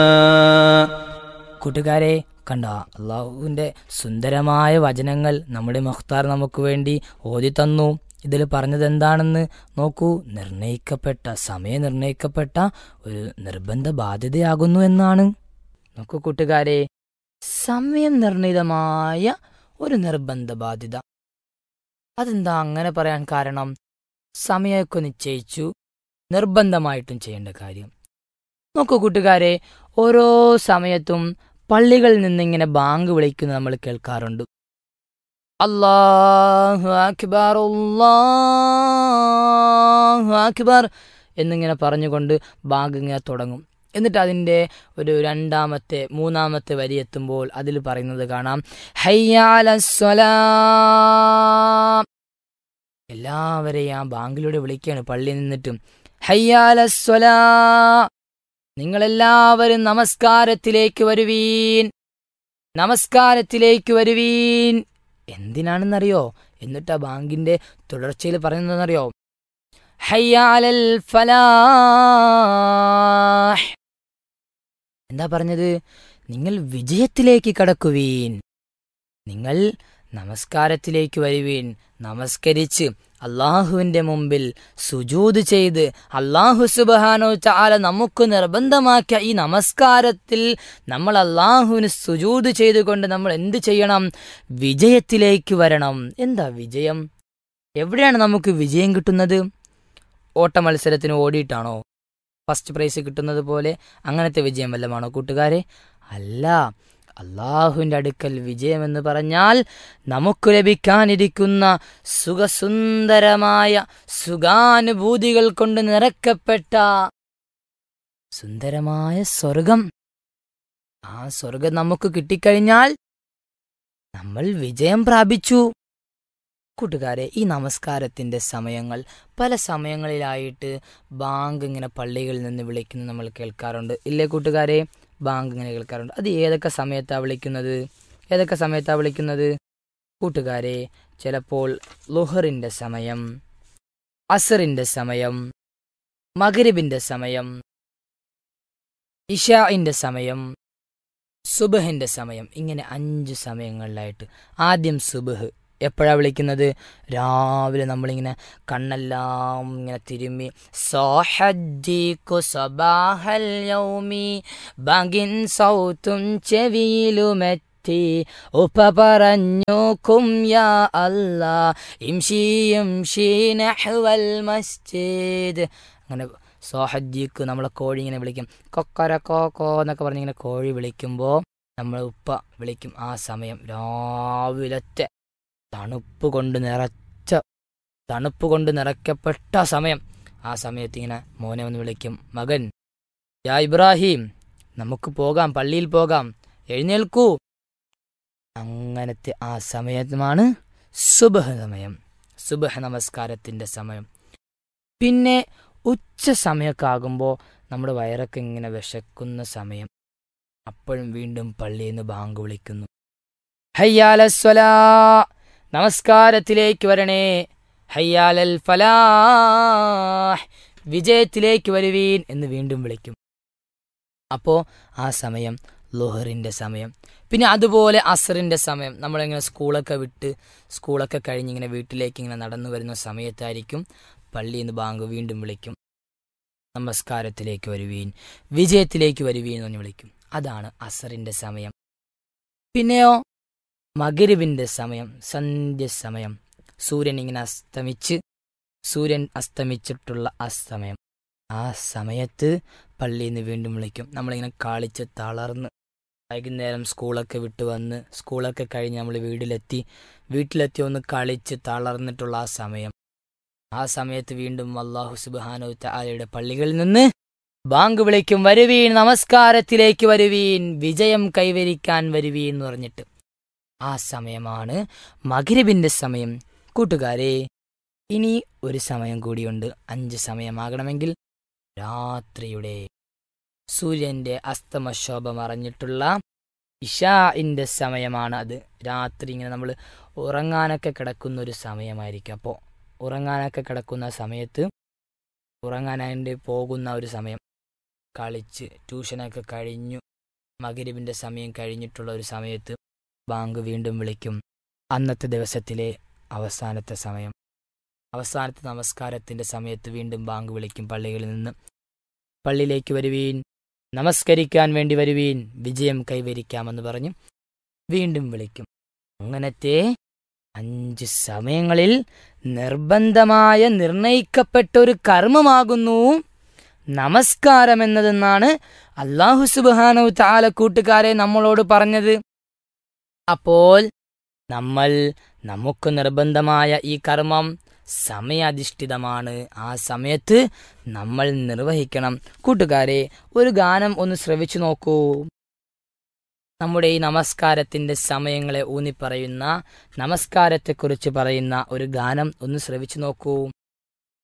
കൂട്ടുകാരെ കണ്ട അള്ളാഹുവിന്റെ സുന്ദരമായ വചനങ്ങൾ നമ്മുടെ മുഖ്താർ നമുക്ക് വേണ്ടി ഓതി തന്നു ഇതിൽ പറഞ്ഞത് എന്താണെന്ന് നോക്കൂ നിർണയിക്കപ്പെട്ട സമയം നിർണയിക്കപ്പെട്ട ഒരു നിർബന്ധ ബാധ്യതയാകുന്നു എന്നാണ് നോക്കൂ കൂട്ടുകാരെ സമയം നിർണിതമായ ഒരു നിർബന്ധ ബാധ്യത അതെന്താ അങ്ങനെ പറയാൻ കാരണം സമയമൊക്കെ നിശ്ചയിച്ചു നിർബന്ധമായിട്ടും ചെയ്യേണ്ട കാര്യം നോക്കൂ കൂട്ടുകാരെ ഓരോ സമയത്തും പള്ളികളിൽ നിന്നിങ്ങനെ ബാങ്ക് വിളിക്കുന്നത് നമ്മൾ കേൾക്കാറുണ്ട് അല്ലാഹു അക്ബർ അല്ലാഹു അക്ബർ എന്നിങ്ങനെ പറഞ്ഞുകൊണ്ട് ബാങ്ക് ഇങ്ങനെ തുടങ്ങും എന്നിട്ട് അതിൻ്റെ ഒരു രണ്ടാമത്തെ മൂന്നാമത്തെ വരി എത്തുമ്പോൾ അതിൽ പറയുന്നത് കാണാം ഹയ്യാലസ്വലാ എല്ലാവരെയും ആ ബാങ്കിലൂടെ വിളിക്കുകയാണ് പള്ളിയിൽ നിന്നിട്ടും ഹയ്യാലസ്വലാ നിങ്ങളെല്ലാവരും നമസ്കാരത്തിലേക്ക് വരുവീൻ നമസ്കാരത്തിലേക്ക് വരുവീൻ എന്തിനാണെന്നറിയോ എന്നിട്ട് ആ ബാങ്കിന്റെ തുടർച്ചയിൽ പറയുന്നതെന്നറിയോ ഹയ്യാലൽ ഫലാഹ് എന്താ പറഞ്ഞത് നിങ്ങൾ വിജയത്തിലേക്ക് കടക്കുവീൻ നിങ്ങൾ നമസ്കാരത്തിലേക്ക് വരുവീൻ നമസ്കരിച്ച് അള്ളാഹുവിന്റെ മുമ്പിൽ സുജൂത് ചെയ്ത് അള്ളാഹു സുബാനോ ചാല നമുക്ക് നിർബന്ധമാക്കിയ ഈ നമസ്കാരത്തിൽ നമ്മൾ അള്ളാഹുവിന് സുജൂത് ചെയ്തുകൊണ്ട് നമ്മൾ എന്ത് ചെയ്യണം വിജയത്തിലേക്ക് വരണം എന്താ വിജയം എവിടെയാണ് നമുക്ക് വിജയം കിട്ടുന്നത് ഓട്ട മത്സരത്തിന് ഓടിയിട്ടാണോ ഫസ്റ്റ് പ്രൈസ് കിട്ടുന്നത് പോലെ അങ്ങനത്തെ വിജയം വല്ലമാണോ കൂട്ടുകാരെ അല്ല അള്ളാഹുവിൻ്റെ അടുക്കൽ വിജയമെന്ന് പറഞ്ഞാൽ നമുക്ക് ലഭിക്കാനിരിക്കുന്ന സുഖസുന്ദരമായ സുഖാനുഭൂതികൾ കൊണ്ട് നിറക്കപ്പെട്ട സുന്ദരമായ സ്വർഗം ആ സ്വർഗം നമുക്ക് കിട്ടിക്കഴിഞ്ഞാൽ നമ്മൾ വിജയം പ്രാപിച്ചു കൂട്ടുകാരെ ഈ നമസ്കാരത്തിന്റെ സമയങ്ങൾ പല സമയങ്ങളിലായിട്ട് ബാങ്ക് ഇങ്ങനെ പള്ളികളിൽ നിന്ന് വിളിക്കുന്നത് നമ്മൾ കേൾക്കാറുണ്ട് ഇല്ലേ കൂട്ടുകാരെ ബാങ്ക് ഇങ്ങനെ കേൾക്കാറുണ്ട് അത് ഏതൊക്കെ സമയത്താണ് വിളിക്കുന്നത് ഏതൊക്കെ സമയത്താണ് വിളിക്കുന്നത് കൂട്ടുകാരെ ചിലപ്പോൾ ലുഹറിന്റെ സമയം അസറിന്റെ സമയം മകരിബിന്റെ സമയം ഇഷാഇന്റെ സമയം സുബഹിന്റെ സമയം ഇങ്ങനെ അഞ്ച് സമയങ്ങളിലായിട്ട് ആദ്യം സുബഹ് എപ്പോഴാണ് വിളിക്കുന്നത് രാവിലെ നമ്മളിങ്ങനെ കണ്ണെല്ലാം ഇങ്ങനെ തിരുമ്മി സോഹജ്ജിക്കു സബാഹൽ യൗമി ബഗിൻ സൗത്തും ചെവിയിലുമെത്തി ഉപ്പ പറഞ്ഞു കും യാ അല്ലാ ഇംഷി ഇംഷി നഹ്വൽ മസ്ജിദ് അങ്ങനെ സോഹജ്ജിക്ക് നമ്മളെ കോഴി ഇങ്ങനെ വിളിക്കും കൊക്കര കോക്കോ എന്നൊക്കെ പറഞ്ഞ് ഇങ്ങനെ കോഴി വിളിക്കുമ്പോൾ നമ്മൾ ഉപ്പ വിളിക്കും ആ സമയം രാവിലത്തെ തണുപ്പ് കൊണ്ട് നിറച്ച തണുപ്പ് കൊണ്ട് നിറയ്ക്കപ്പെട്ട സമയം ആ സമയത്ത് ഇങ്ങനെ മോനെ ഒന്ന് വിളിക്കും മകൻ യാ ഇബ്രാഹിം നമുക്ക് പോകാം പള്ളിയിൽ പോകാം എഴുന്നേൽക്കൂ അങ്ങനത്തെ ആ സമയമാണ് സുബഹ സമയം സുബഹ നമസ്കാരത്തിന്റെ സമയം പിന്നെ ഉച്ച സമയമൊക്കെ ആകുമ്പോൾ നമ്മുടെ വയറൊക്കെ ഇങ്ങനെ വിശക്കുന്ന സമയം അപ്പോഴും വീണ്ടും പള്ളിയിൽ നിന്ന് ബാങ്ക് വിളിക്കുന്നു ഹയ്യാലസ്വലാ നമസ്കാരത്തിലേക്ക് വരണേ ഹയ്യാലൽ ഫലാഹ് വിജയത്തിലേക്ക് വരുവീൻ എന്ന് വീണ്ടും വിളിക്കും അപ്പോൾ ആ സമയം ലോഹറിൻ്റെ സമയം പിന്നെ അതുപോലെ അസറിൻ്റെ സമയം നമ്മളിങ്ങനെ സ്കൂളൊക്കെ വിട്ട് സ്കൂളൊക്കെ കഴിഞ്ഞിങ്ങനെ വീട്ടിലേക്ക് ഇങ്ങനെ നടന്നു വരുന്ന സമയത്തായിരിക്കും പള്ളിയിൽ നിന്ന് ബാങ്ക് വീണ്ടും വിളിക്കും നമസ്കാരത്തിലേക്ക് വരുവീൻ വിജയത്തിലേക്ക് വരുവീൻ എന്ന് വിളിക്കും അതാണ് അസറിൻ്റെ സമയം പിന്നെയോ മകരിവിന്റെ സമയം സന്ധ്യ സമയം സൂര്യൻ ഇങ്ങനെ അസ്തമിച്ച് സൂര്യൻ അസ്തമിച്ചിട്ടുള്ള ആ സമയം ആ സമയത്ത് പള്ളിയിൽ നിന്ന് വീണ്ടും വിളിക്കും നമ്മളിങ്ങനെ കളിച്ച് തളർന്ന് വൈകുന്നേരം സ്കൂളൊക്കെ വിട്ട് വന്ന് സ്കൂളൊക്കെ കഴിഞ്ഞ് നമ്മൾ വീട്ടിലെത്തി വീട്ടിലെത്തി ഒന്ന് കളിച്ച് തളർന്നിട്ടുള്ള ആ സമയം ആ സമയത്ത് വീണ്ടും അള്ളാഹു സുബാനു താലയുടെ പള്ളികളിൽ നിന്ന് ബാങ്ക് വിളിക്കും വരുവീൻ നമസ്കാരത്തിലേക്ക് വരുവീൻ വിജയം കൈവരിക്കാൻ വരുവീൻ എന്ന് പറഞ്ഞിട്ട് ആ സമയമാണ് മകരിബിന്റെ സമയം കൂട്ടുകാരെ ഇനി ഒരു സമയം കൂടിയുണ്ട് അഞ്ച് സമയമാകണമെങ്കിൽ രാത്രിയുടെ സൂര്യന്റെ അസ്തമശോഭ മറഞ്ഞിട്ടുള്ള ഇഷാഇന്റെ സമയമാണ് അത് രാത്രി ഇങ്ങനെ നമ്മൾ ഉറങ്ങാനൊക്കെ കിടക്കുന്ന ഒരു സമയമായിരിക്കും അപ്പോൾ ഉറങ്ങാനൊക്കെ കിടക്കുന്ന സമയത്ത് ഉറങ്ങാനായിട്ട് പോകുന്ന ഒരു സമയം കളിച്ച് ട്യൂഷനൊക്കെ കഴിഞ്ഞു മകരിബിൻ്റെ സമയം കഴിഞ്ഞിട്ടുള്ള ഒരു സമയത്ത് ബാങ്ക് വീണ്ടും വിളിക്കും അന്നത്തെ ദിവസത്തിലെ അവസാനത്തെ സമയം അവസാനത്തെ നമസ്കാരത്തിൻ്റെ സമയത്ത് വീണ്ടും ബാങ്ക് വിളിക്കും പള്ളികളിൽ നിന്ന് പള്ളിയിലേക്ക് വരുവീൻ നമസ്കരിക്കാൻ വേണ്ടി വരുവീൻ വിജയം കൈവരിക്കാമെന്ന് പറഞ്ഞു വീണ്ടും വിളിക്കും അങ്ങനത്തെ അഞ്ച് സമയങ്ങളിൽ നിർബന്ധമായ നിർണയിക്കപ്പെട്ട ഒരു കർമ്മമാകുന്നു നമസ്കാരം എന്നതെന്നാണ് അള്ളാഹു സുബാനു താല കൂട്ടുകാരെ നമ്മളോട് പറഞ്ഞത് അപ്പോൾ നമ്മൾ നമുക്ക് നിർബന്ധമായ ഈ കർമ്മം സമയാധിഷ്ഠിതമാണ് ആ സമയത്ത് നമ്മൾ നിർവഹിക്കണം കൂട്ടുകാരെ ഒരു ഗാനം ഒന്ന് ശ്രവിച്ചു നോക്കൂ നമ്മുടെ ഈ നമസ്കാരത്തിന്റെ സമയങ്ങളെ ഊന്നിപ്പറയുന്ന നമസ്കാരത്തെക്കുറിച്ച് പറയുന്ന ഒരു ഗാനം ഒന്ന് ശ്രവിച്ചു നോക്കൂ